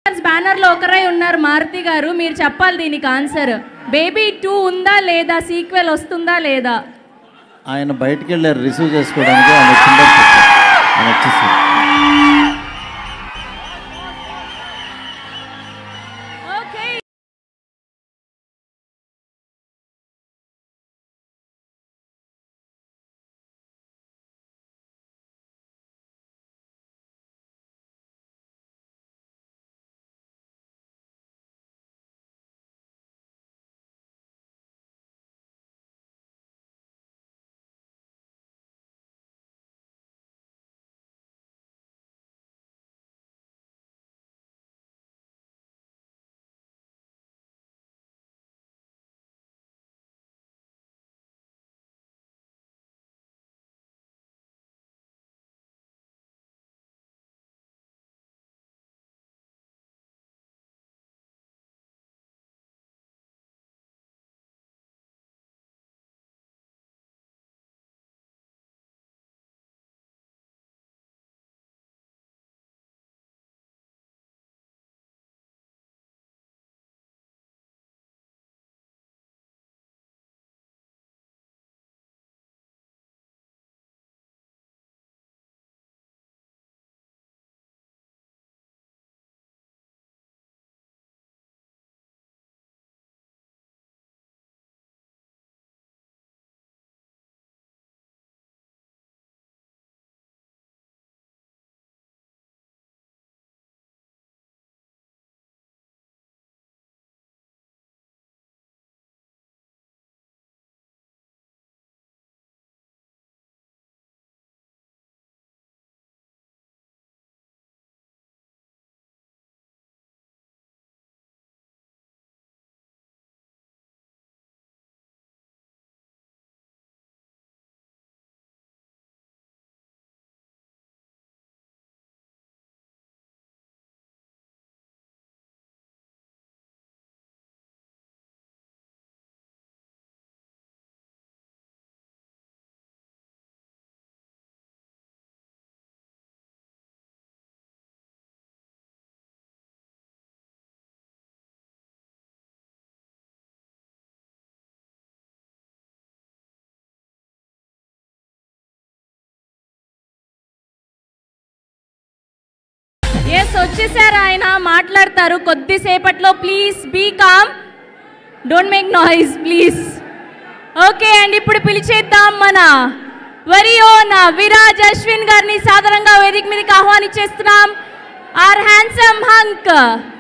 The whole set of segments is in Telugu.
బ్యానర్లో ఒకరై ఉన్నారు మారుతి గారు మీరు చెప్పాలి దీనికి ఆన్సర్ బేబీ టూ ఉందా లేదా సీక్వెల్ వస్తుందా లేదా ఆయన బయటికి వెళ్ళారు రిసీవ్ చేసుకోవడానికి ఆయన వచ్చిందని చెప్పారు ఆయన వచ్చేసారు ఓకే ఎస్ వచ్చేసారు ఆయన మాట్లాడతారు కొద్దిసేపట్లో please be calm don't make noise please okay అండి ఇప్పుడు పిలిచేద్దాం మన వరియోన విరాజ్ అశ్విన్ గారిని సాధారణంగా వేదిక మీదకి ఆహ్వానించేస్తున్నాం ఆర్ హ్యాండ్సమ్ హంక్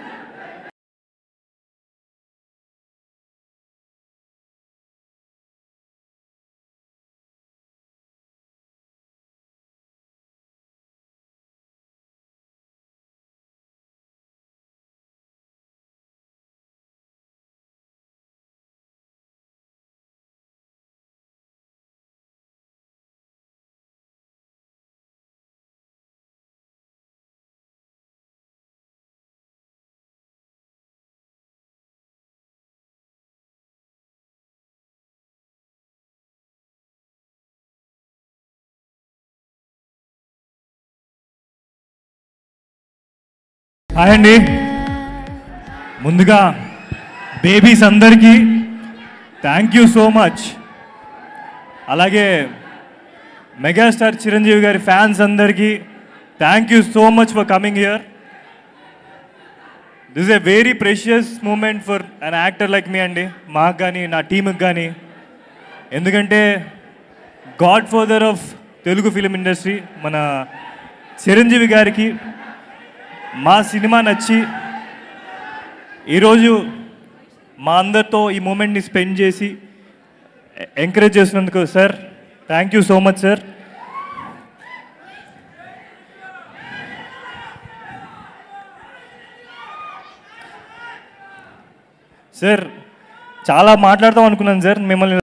హాయ్ అండి ముందుగా బేబీస్ అందరికీ థ్యాంక్ యూ సో మచ్ అలాగే మెగాస్టార్ చిరంజీవి గారి ఫ్యాన్స్ అందరికీ thank you so much for coming here this a very precious moment for an actor like me అండి మాకు కానీ నా టీంకి కానీ ఎందుకంటే godfather of Telugu film industry మన చిరంజీవి గారికి మా సినిమా నచ్చి ఈరోజు మా అందరితో ఈ మూమెంట్ని స్పెండ్ చేసి ఎంకరేజ్ చేసినందుకు sir thank you so much sir sir చాలా మాట్లాడదాం అనుకున్నాను సార్ మిమ్మల్ని